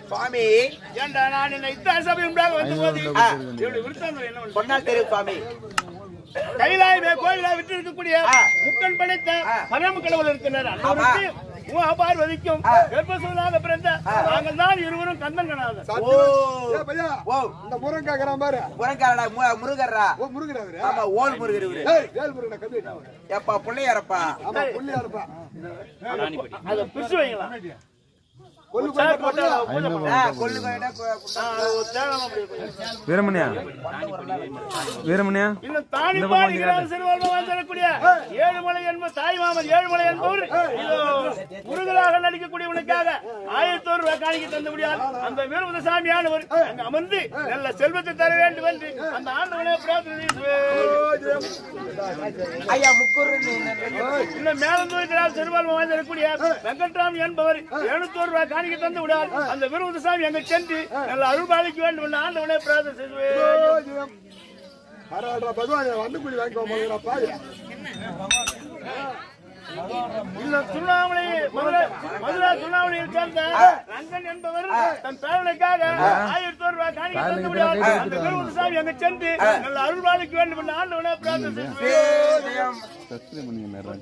சுவாமி ஏண்டா நான் என்ன இத்தனை சபை உண்டாக வந்த போது ஆ, இவருடைய விருத்தாந்தம் என்ன பண்ணுது? சொன்னால் தெரியும் சுவாமி கைலாய கோயிலா விட்டு இருக்கக்கூடிய ஆ. முக்கன் படைத்த ஆ. பரம கடவுள் இருக்கிறார் அன்னவருக்கு உமா பார்வதிக்கும் ஆ. கர்ப்பசூலாக பிறந்த நாங்கள் தான் இருவரும் கந்தன் கணாதன் ஓ ஏ பையா ஓ இந்த முருகன் கேக்குறான் பாரு முருகரடா முருகர்ரா ஓ முருகன் அவரு ஆமா ஓல் முருகர் இவரு ஏய் வேல் முருகன் கம்மி எப்பா பிள்ளையாரப்பா ஆமா புள்ளியா இருப்பா அதை பிரிச்சு வைங்களா கொல்லு சேர் போட்டு போட்டா பூஜை பண்ணுவோம். ஆ, கொள்ளு கோயிடா கொ- ஆ, ஒரு தேங்காய் அப்படி வைங்க. வீரமணியா வீரமணியா இன்னும் தானி பாடுகிறார் சிறுவர்கள் வாழ்ந்தக்கூடிய ஏழுமலை என்ப தாய் மாமன் ஏழுமலை என்பவர் இதோ முருகனாக நடிக்கக்கூடியவனுக்காக ஆயிரத்தி ஒரு ரூபாய் காணிக்க தந்து முடியாது அந்த வீரபுத சாமியானவர் அங்கு அமர்ந்து நல்ல செல்வத்தை தர வேண்டும் என்று அந்த ஆண்டவனே பிரார்த்தனை செய்து ஐயா முக்கூர் இன்னும் மேலந்தூர் சிறுபான்மை வாழ்ந்திருக்கக்கூடிய வெங்கட்ராம் என்பவர் எழுநூத்தி ரூபாய் காணிக்க தந்து விடார் அந்த விருது சாமி அங்கு சென்று நல்ல அருள்பாலிக்க வேண்டும் என்று ஆண்டவனே பிரார்த்தனை செய்து பரவாயில்ல பகவான் வந்து கூலி வாங்கிக்கோ போகிறா பாரு இந்த திருவண்ணாமலை மதுரை மதுரை திருவண்ணாமலையில் சேர்ந்த ரங்கன் என்பவர் தன் பேரனுக்காக ஆயிரத்தி ஒரு ரூபாய் காணிக்கை தந்து விடார் அந்த விருது சாமி அங்கு சென்று நல்ல அருள்பாலிக்க வேண்டும் என்று ஆண்டவனே பிரார்த்தனை செய்து சப்ஸ்கிரைப் பண்ணிக்கிறேன்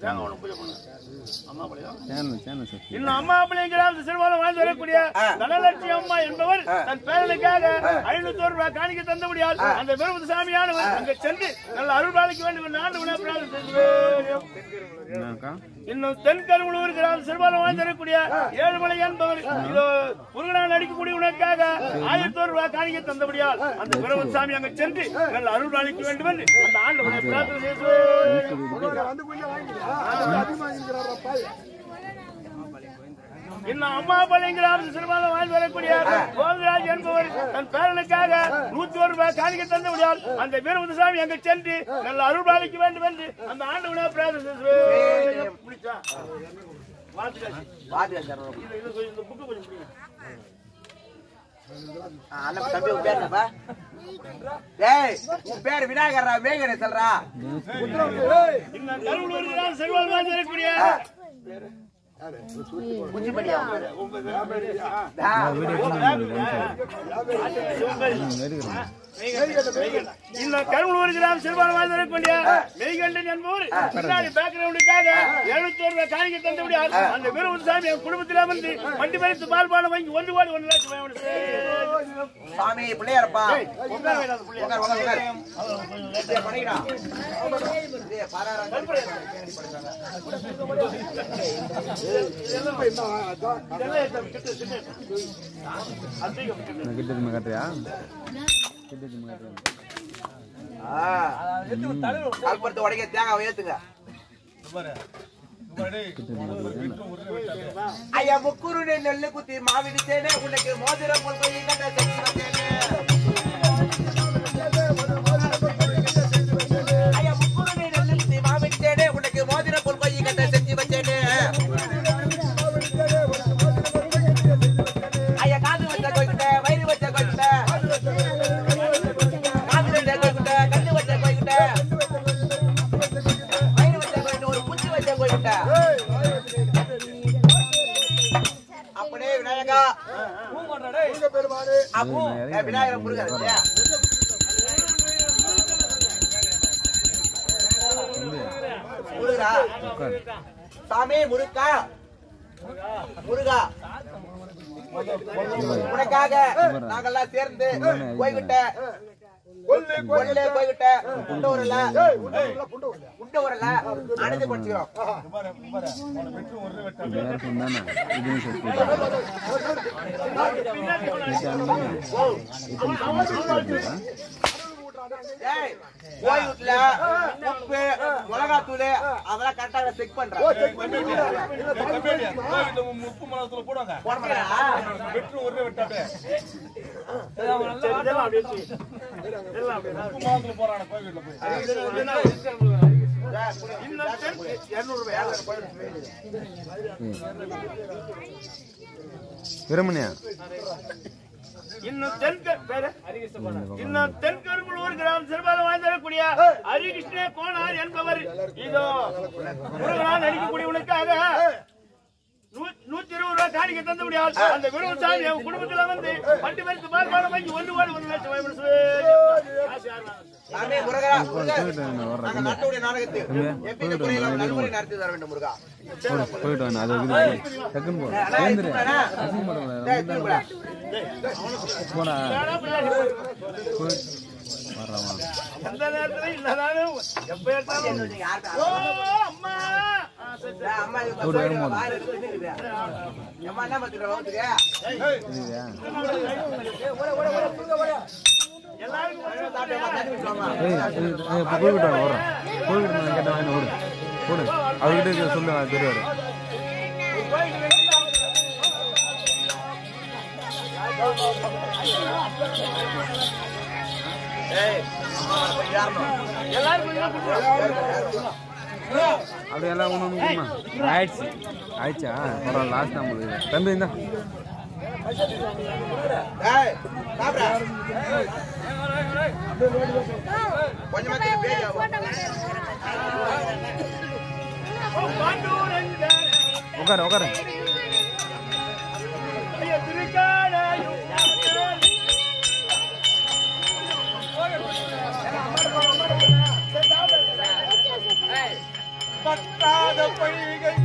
சேனல் சேனல் சப்ஸ்கிரைப் இன்னும் அம்மா அப்படிங்கிறார் சிறுபாலம் வாழ்ந்து வரக்கூடிய தனலட்சுமி அம்மா என்பவர் தன் பேரனுக்காக ஐநூத்தி ஒரு ரூபாய் காணிக்க தந்த முடியாது அந்த பெருமதி சாமியானவர் அங்க சென்று நல்ல அருள்பாலிக்க வேண்டும் என்று ஆண்டு வினா பிரார்த்தனை செய்கிறேன். என்னக்கா இன்னும் தென்கருவலூர் கிராம சிறுபாலம் வாழ்ந்து வரக்கூடிய ஏழுமலை என்பவர் இதோ முருகனாக நடிக்கக்கூடிய உனக்காக ஆயிரத்தி ஒரு ரூபாய் காணிக்க தந்தபடியால் அந்த பெருமதி சாமி அங்க சென்று நல்ல அருள்பாலிக்க வேண்டும் என்று அந்த ஆண்டு வினா பிரார்த்தனை செய்கிறேன். பகவான் வந்து கூலி வாங்கிக்கிறா அதிகமா வாங்கிக்கிறாரா பாரு இன்னும் அம்மா பள்ளிங்கிறார் சிறுபாலம் வாழ்ந்து வரக்கூடிய கோவிந்தராஜ் என்பவர் தன் பேரனுக்காக நூத்தி ஒரு ரூபாய் காணிக்க தந்து விடால் அந்த வீரமுத்துசாமி அங்க சென்று நல்ல அருள் பாலிக்க வேண்டும் என்று அந்த ஆண்டு விட பிரார்த்தனை செய்கிறேன். பிடிச்சா? வாழ்த்துக்கள். பாதுகாப்பு இது- இது கொஞ்சம் இந்த book கொஞ்சம் பிடிங்க. அண்ணன் தம்பி உன் பேர் என்னப்பா டேய் உன் பேர் விநாயகர்ரா வேகனே சொல்றா இன்னும் கருவூர் இருக்கிறார் சிறுபாலம் வாழ்ந்து வரக்கூடிய குஞ்சிமணியா இன்னும் கருவூர் இருக்கிறார் சிறுபாலம் வாழ்ந்து வரக்கூடிய மெய்கண்டன் என்பவர் பின்னாடி பேக்ரவுண்டுக்காக எழுநூத்தி ஒரு ரூபாய் காணிக்க தந்து விடால் அந்த வீரமுத்துசாமி என் குடும்பத்தில் அமர்ந்து வண்டி பறித்து பால் பானம் வாங்கி ஒன்று கோடி ஒன்று லட்சம் வாங்கி கொடுத்து சாமி பிள்ளையாரப்பா உட்கார வேண்டாம் அந்த புள்ளைய. உட்கார் உட்கார் உட்கார் டேய், பண்ணிக்கடா டேய், பாராரா. இதெல்லாம் எடுத்து கிட்ட சின்ன அதிகம் நான் கிட்ட திரும்ப காட்டுறியா கிட்ட திரும்ப காட்டுறியா ஆ. கல்பத்து உடைக்க தேங்காய் ஏத்துங்க ஐயா முக்குருடைய நெல்லு குத்தி மாவிடிச்சேனே உனக்கு மோதிரம் போல் போய் கட்ட செஞ்சு வச்சேனே. ஐயா முக்குருடைய நெல்லு குத்தி மாவிடிச்சேனே உனக்கு மோதிரம் போல் போய் கட்ட செஞ்சு வச்சேனே. ஐயா காது வச்ச கோய்கிட்ட வயிறு வச்ச கோய்கிட்ட காது வச்ச கோய்கிட்ட கண்ணு வச்ச கோய்கிட்ட வயிறு வச்ச கோய்கிட்ட ஒரு குச்சி வச்ச கோய்கிட்ட அப்படியே விநாயகா உங்க பெருமாறு அப்போ ஏ, விநாயகர் முருகன் இல்லையா? முருகா சாமி முருகா முருகா உனக்காக நாங்கெல்லாம் சேர்ந்து போய்கிட்ட கொல்லு கொல்லே போய்கிட்ட குண்டு வரல புண்டு வரல குண்டு வரல அணைஞ்சு படிச்சுக்கிறோம் இது வேற ஃபோன் தானே இதுவும் சப்ஸ்கிரைப் ஏய், போய் வீட்டுல உப்பு மிளகாத்தூள் அதெல்லாம் கரெக்டா செக் பண்றேன் உப்பு மலத்துல போடுவாங்க போட மாட்டேனா? வெற்று ஒரே வெட்டாப்பே சரி, இதெல்லாம் அப்படியே செய்யுங்க. இதெல்லாம் அப்படியே தான். உப்பு மலத்துல போறாங்க கோயில்ல போய் இன்னும் தென்- இருநூறு ரூபாய், இருநூறு ரூபாய். வீரமணியா இன்னும் தென்க பேரு இன்னும் தென்கரும்புலூர் கிராமம் சிறுபாலம் வாழ்ந்திருக்கக்கூடிய ஹரிகிருஷ்ண கோனார் என்பவர் இதோ முருகனால் நடிக்கக்கூடியவனுக்காக நூ- நூத்தி இருபது ரூபாய் காணிக்க தந்து முடியாது அந்த விரும்ப சாமி அவன் குடும்பத்துல வந்து பட்டி மறித்து பால் பாடம் வாங்கி ஒன்று கோடி ஒரு லட்சம் வாங்கி சொல்லு. காசு யார் வாங்க? சாமி முருகா முருகா போயிட்டு வாங்க, வர்றேன். நாங்க நடத்தக்கூடிய நாடகத்தில் எவ்வித குறையிலும் நன்முறை நடத்தி தர வேண்டும் முருகா போடு, போயிட்டு வாங்க அது இருக்குது டக்குன்னு போ அண்ணா, எழுந்துரு அண்ணா. அசிங்க பண்ணக்கூடாது. டேய், தூக்குடா. போடா வேணா பின்னாடி போ. போய் வர்றேன் வா எந்த நேரத்துல இல்லதாலும் எப்ப எடுத்தாலும் ஓ அம்மா ஆ, சரி, சரி. டேய், அம்மா இது ஒரு போய் நேரம் போதும். வாயில எடுத்து தின்னுக்குது. அம்மா என்ன பண்ற வகுத்துக்கு இதுயா எல்லாருக்கும் ஒரு தண்ணி குடிச்சுவாமா ஏய் ஏய், ஏய், இப்போ போய்கிட்டு வாங்க வர்றேன் போய்கிட்டு நான் கேட்ட வாங்கி ஓடு ஓடு அவர்கிட்ட இருக்க சொல்லு அது தெரியாது ஏய் அம்மா போய் ஏறணும் எல்லாரும் கொஞ்சம் கொடுத்துருவோம். அப்படியே எல்லாம் ஒன்று ஒன்று கொடுமா ஆயிடுச்சு ஆயிடுச்சா பரவாயில்ல லாஸ்ட் தான் முடியுது தம்பி இந்தா ஏய் சாப்பிடா கொஞ்சமா திருப்பி பேய் ஆகும். பாண்டூரங்கனே, உட்காரு உட்காரு ஐயா திருக்காடாயும் பத்தாத பொய்கை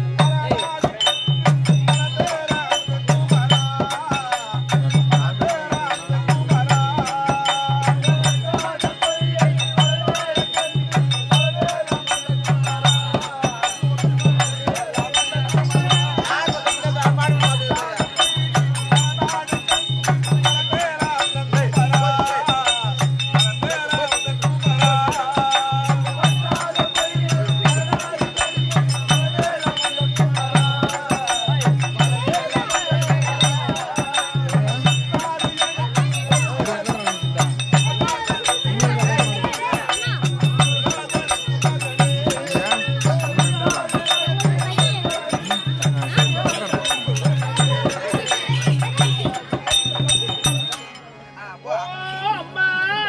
அம்மா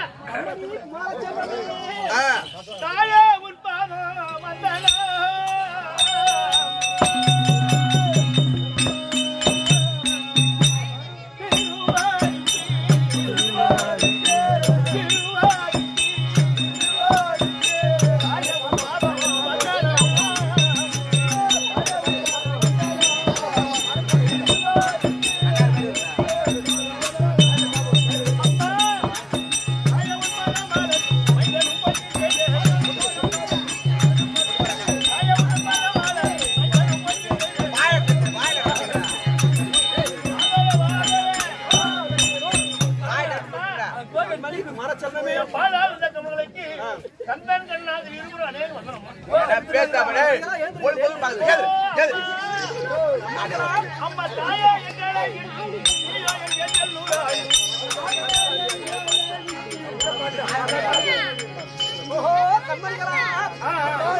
ஆ, தாயே உன் பாதம் வந்தனா பாலால் இந்த கமலுக்கு கந்தன் கண்ணாது இருவரும் அநேகம் வந்தனம்மா நான் பேசாம டேய், ஒரு பொருள் பாக்குது. கேளு, கேளு. அம்மா தாயா எங்களை நீயோ என் எண்ணல் நூறாய். ஆ, ஆ.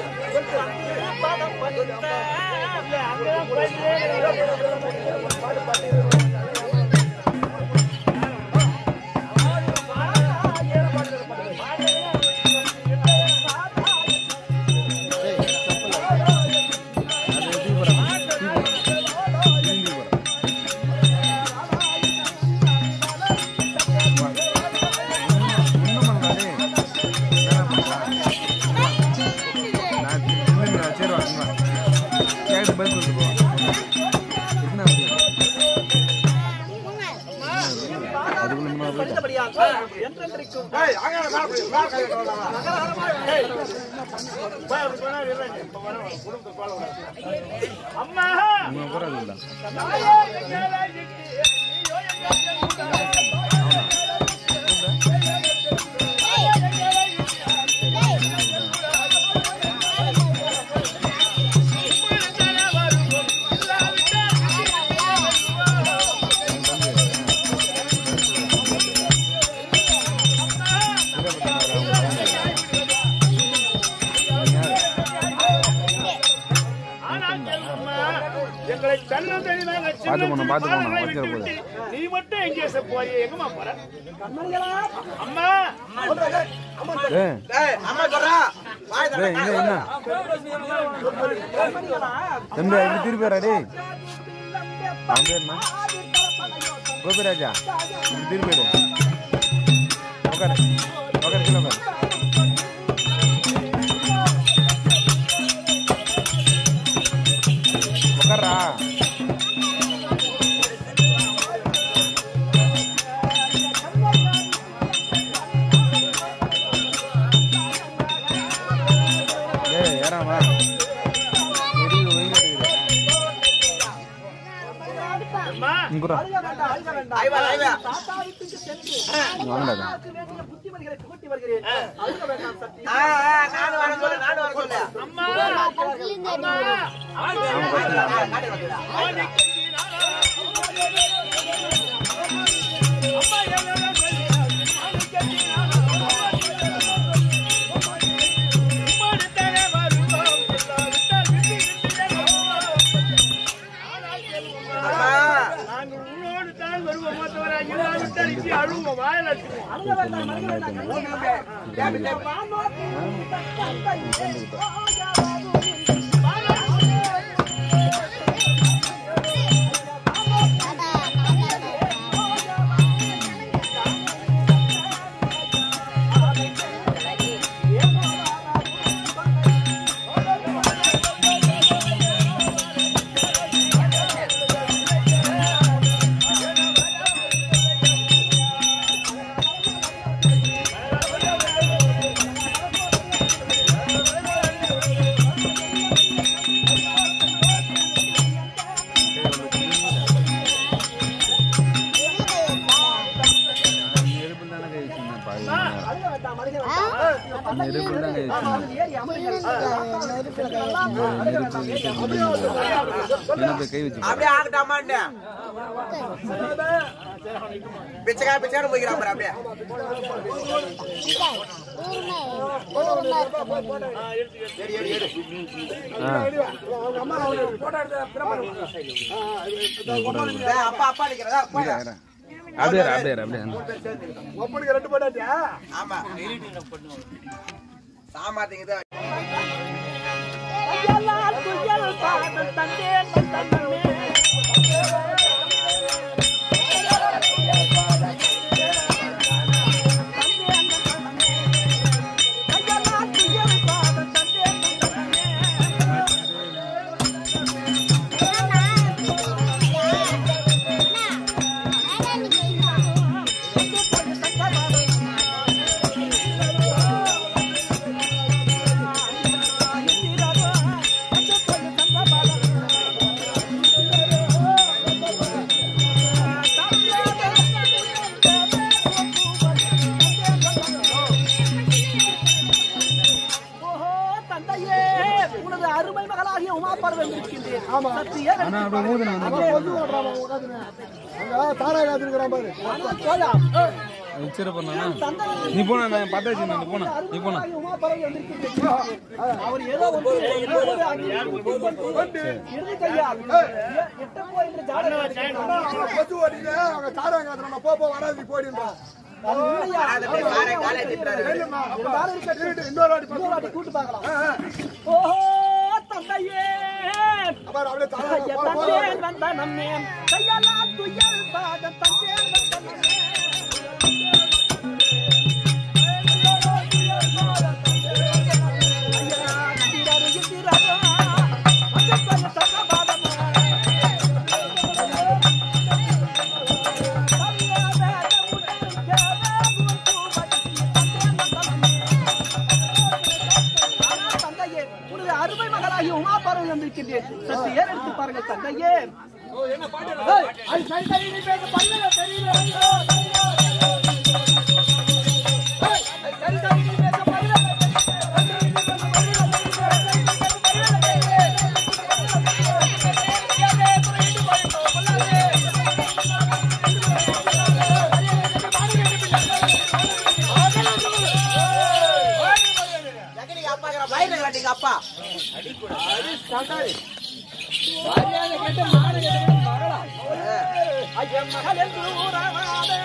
இல்ல, அங்கதான் குறைந்தே அது தூக்கி போடுறேன். தூக்கி போடுறேன். திரும்பி போடுறேன். ஒண்ணும் பண்ணாதே. என்னடா பண்ற? நான் திரும்பி நான் சரி வா, இங்க வா. கேட்டு பதில் சொல்லிட்டு போ. என்ன ஆச்சு? அதுக்குள்ள முன்னாடி போயிட்டேன். டேய், அங்க மேல போய், மேல கை வைக்க வேண்டாமா? போய் அப்படி சொன்னா இல்லைங்க. இப்ப வரேன், குடும்பத்துக்கு பால் விடுறேன். அம்மா உங்க போறது இல்ல தாயா எங்களை நீயோ என் எண்ணல் நூறாய். ஆனால் செல்வம்மா, எங்களை தன்னந்தனியாக சின்ன பார்த்து போணும், சின்ன பார்த்து போணும், பாலங்களை வச்சிட போகுது. விட்டுவிட்டு நீ மட்டும் எங்கே சார் போறிய எங்கம்மா போற அம்மா ஏய் டேய், அம்மா சொல்றா. வாய் திறந்து டேய் என்ன என்ன தம்பி இப்படி திருப்பி வரா டேய் அவன் பேர் என்ன கோபிராஜா இப்படி திரும்பிடு உட்காரு உட்காரு கீழே உட்காரு உட்கார்றா ஏய் ஏறாமா எதுக்கு ஒழுங்கா இருக்கிற அம்மா இங்குறா ஐவா ஐவா வாங்கடா ஆ ஆ, நானும் வர சொல்லு நானும் வர சொல்லு அம்மா ஆ, நானே வரேன். அம்மா நாங்கள் உன்னோடு தான் வருவோம் மற்றவரை இல்லாவிட்டால் இங்கே அழுவோம் வாயில் அடிச்சுவோம் நெருப்பு தானே கை வச்சிருந்தேன் பாவி நெருப்பு தான் கை வச்சிருந்தேன் என்ன போய் கை வச்சு அப்படியே ஆகட்டாமான்னு பிச்சைக்கா பிச்சைக்கான போய்க்கிறான் பாரு அப்படியே ஆ அவங்க அம்மா அவனுக்கு போட்டோ எடுத்து டேய், அப்பா அப்பா நிக்கிறதா இரு, இரு. அப்படியே இரு, அப்படியே இரு, அப்படியே இரு. ஒப்பனுக்கு ரெண்டு போட்டாட்டியா ஆமா சாமாத்திங்க உனது அருமை மகளாகிய உமா பருவம் இருக்கின்றேன் ஆமா. சத்திய ஆனா அப்படியே ஊதுனா வந்து அவன் கொண்டு ஓட்டுறான் அவன் உட்காந்துன்னு. அங்க தாரா காத்துருக்கிறான் பாரு போலாம் வச்சிரு பண்ணா நீ போனா நான் பத்த வச்சு நீ போனா நீ போனா உமா பருவம் வந்திருக்கின்றேன் அவர் ஏதோ ஒன்று ஒரு அடி இறுதி கையால் எட்ட போய் என்று ஜாதகம் ஆனா அவன் கொத்து ஓட்டிட்டு அவங்க தாரா காத்துறான் போ போ வராது போயிடுன்றான் அது உண்மையா? காரை காலை திட்டுறாரு இல்லம்மா, இருந்தாலும் இருக்கட்டும். இன்னொரு வாட்டி இன்னொரு வாட்டி பார்த்து. கூட்டு பார்க்கலாம் ஆ, ஆ. ஓஹோ தந்தையே அப்புறம் அப்படியே தாரா ஐய போ, போ. தந்தேன் வந்த நம்மே கையாலா துயர் பாத தந்தேன் வந்த நம்மே ஐயா திரரு திரரா வந்து பண்ண தக்க பாதமா தந்தையே உனது அருமை மகளாகி உமா பார்வை வந்திருக்கின்றேன் சற்று ஏறெடுத்து பாருங்கள் தந்தையே ஏய், அது சரி, சரி, நீ பேச பல்லுல தெரியல. ஏய், அது சரி, சரி, நீ பேச பல்லுல எங்கடி அப்பா இருக்கிற வயிறுல காட்டிங்க அப்பா ஐயம் மகளென்று ஊரானாதே.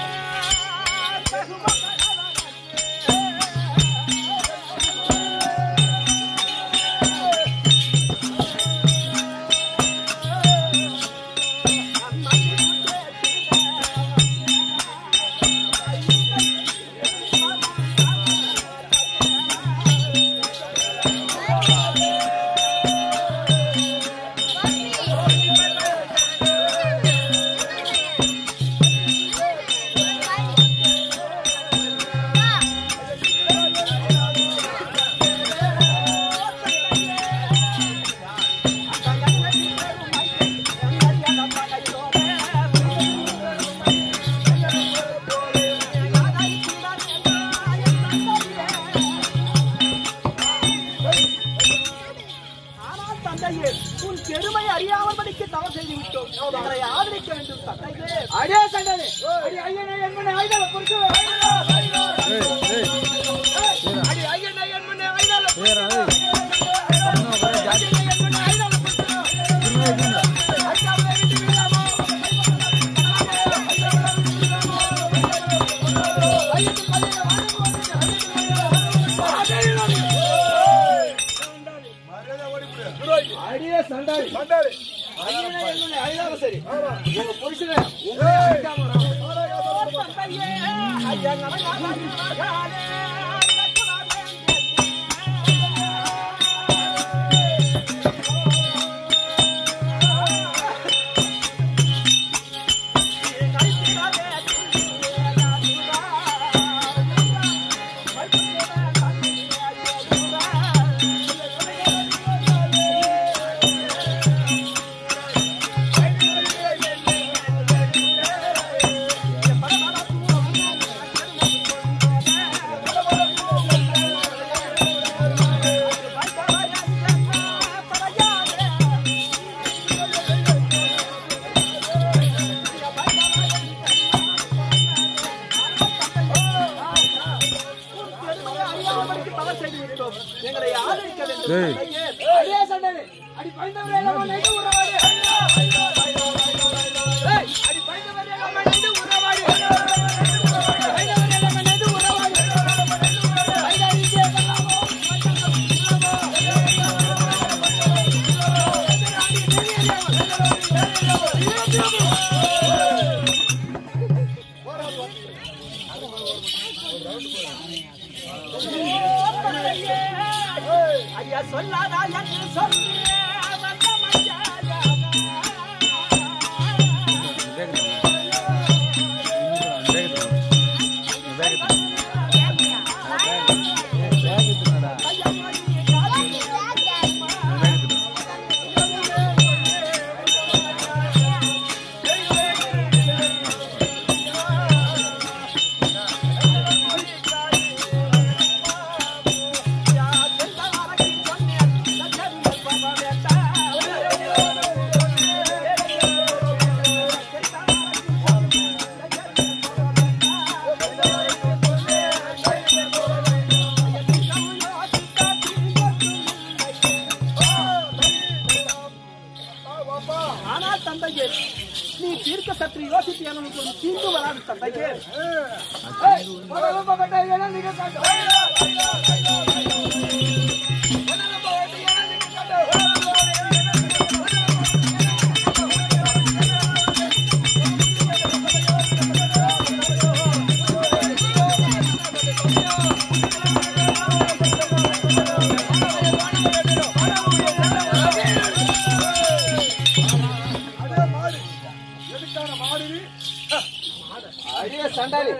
அடி ஐயனே என்மனே ஐதால புரிச்சு அடி ஐயனே என்மனே ஐதால ஏறா ஏய் அடியே சண்டாளி சண்டாளி ஐயனே என்மனே ஐதால சரி உங்க புருஷனே உங்களை அடிக்காம எங்களை ஆதரிக்க வேண்டும் ஏய். அடியே சண்டனே அடி பயந்தவரே எல்லாம் நைட்டு உறவாடி ஏய், அடி பயந்தவரே எல்லாம் நைட்டு உறவாடி பயந்தவரே எல்லாம் நைட்டு உறவாடி பயந்தாரிக்கே கல்லாமோ ஐயா சொல்லாதா என்று சொல்லி வந்த மச்சாயா ஆனால் தந்தையே நீ தீர்க்க சற்று யோசித்து எனக்கு ஒரு தீர்வு வராது தந்தையே ஏய், முதல்ல பகட்ட ஏன்னா நீங்க காட்டு. முதல்ல பகட்ட ஏன்னா நீங்க காட்டு. அதே மாடு எதுக்கான மாடு நீ? அடியே சண்டாளி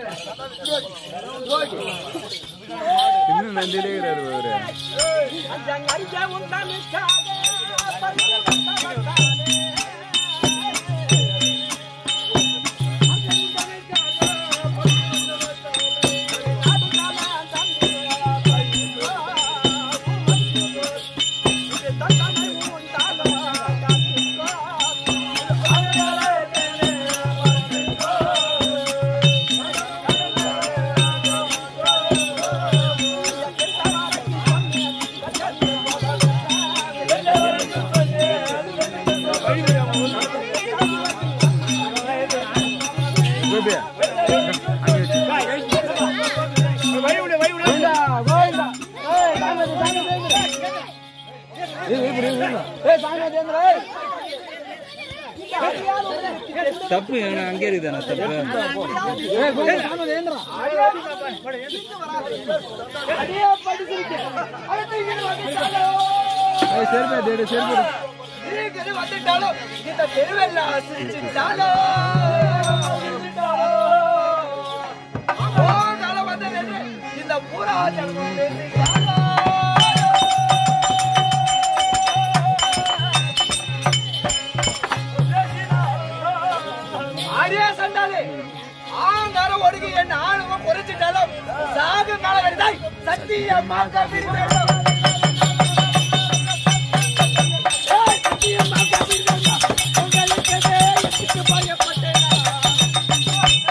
இன்னும் நந்திலே இருக்கிறாரு அவரு அஞ்சங்க உண்டாமிக்காதே பரிசுத்தமத்தாலே. கோபி அங்கே வச்சு வழிவிடு வழிவிடு தப்பு எங்க அங்கே இருக்குதானே தப்பு ஏய், செருப்பா தேடு செருப்பு நீங்க வந்துட்டாலும் இந்த தெருவெல்லாம் சிரிச்சுட்டாலோ போனாலும் வந்து நின்று இந்த பூரா ஜனமும் நின்றுட்டாலோ. அடியே சண்டாளி ஆங்காரம் ஒடுங்கி என் ஆணவம் குறைச்சிட்டாலும் சாகு காலம் வருதாய் சத்தியம்மா கபி சத்தியம்மா கபி உங்களுக்கு பயப்பட்டேனா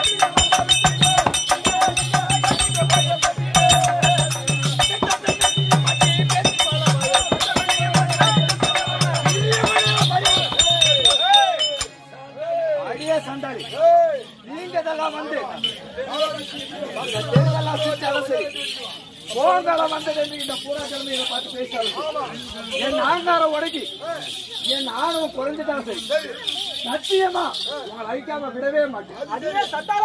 வந்து தெருவெல்லாம் சுற்றாலும் சரி போங்காலம் வந்தது என்று இந்த பூராக்கிழமை இதை பார்த்து பேசினாலும் என் ஆங்காரம் உடக்கி என் ஆணவம் குறைஞ்சிட்டாலும் சரி சத்தியமா உங்களை அழிக்காம விடவே மாட்டேன் அதுவே சட்டாள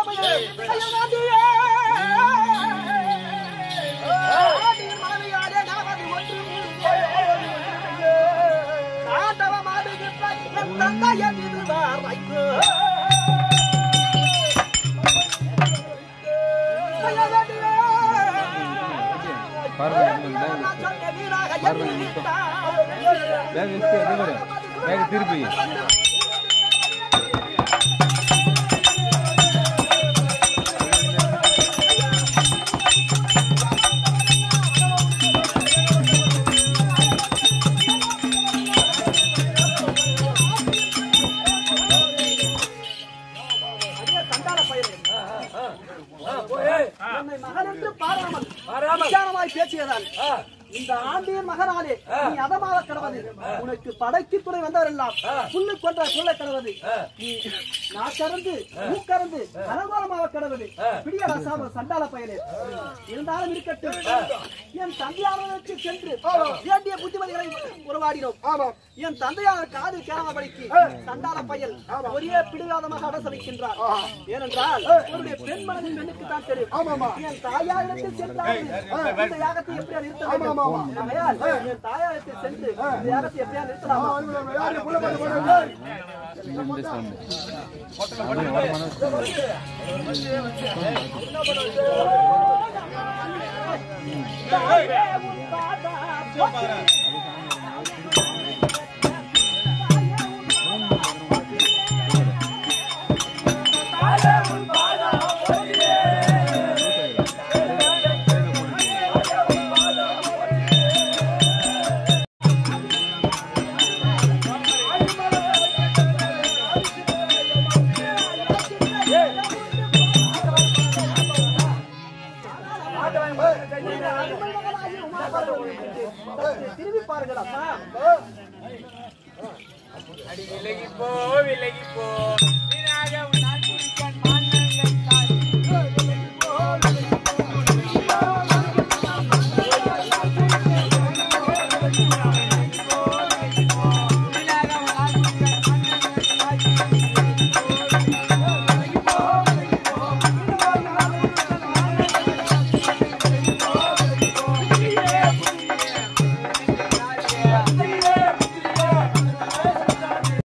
பேக் வச்சுட்டு எது கூட பேக் திருப்பி என்னை மகன் என்று பாராமல் விசாரமாய் பேசியதால் இந்த ஆண்டியின் மகனாலே நீ அதமாக கடவது உனக்கு படைக்கு துணை வந்தவரெல்லாம் புல்லு கொன்ற சொல்ல கடவது நீ நாக்கறந்து மூக்கறந்து அலங்கோலமாக கடவது பிடியடா சாம சண்டால பயலே இருந்தாலும் இருக்கட்டும் என் தந்தையாளருக்கு சென்று வேண்டிய புத்திமதிகளை உருவாடினோம் ஆமாம் என் தந்தையார் காது கேளாதபடிக்கு சண்டால பயல் ஒரே பிடிவாதமாக அரசளிக்கின்றார் ஏனென்றால் அவருடைய பெண் மனதின் பெண்ணுக்கு தான் தெரியும் ஆமாமா. என் தாயாரிடத்தில் சென்றால் இந்த யாகத்தை எப்படியா நிறுத்த வேண்டும் ஆகையால் என் தாயாரிடத்தில் சென்று இந்த யாகத்தை எப்படியா நிறுத்தலாமா யாரு புள்ள பண்ண போறாங்க இந்த சவுண்டு அப்படியே ஓரமான திரும்பி பாருங்கடா விலகி போ விலகி போ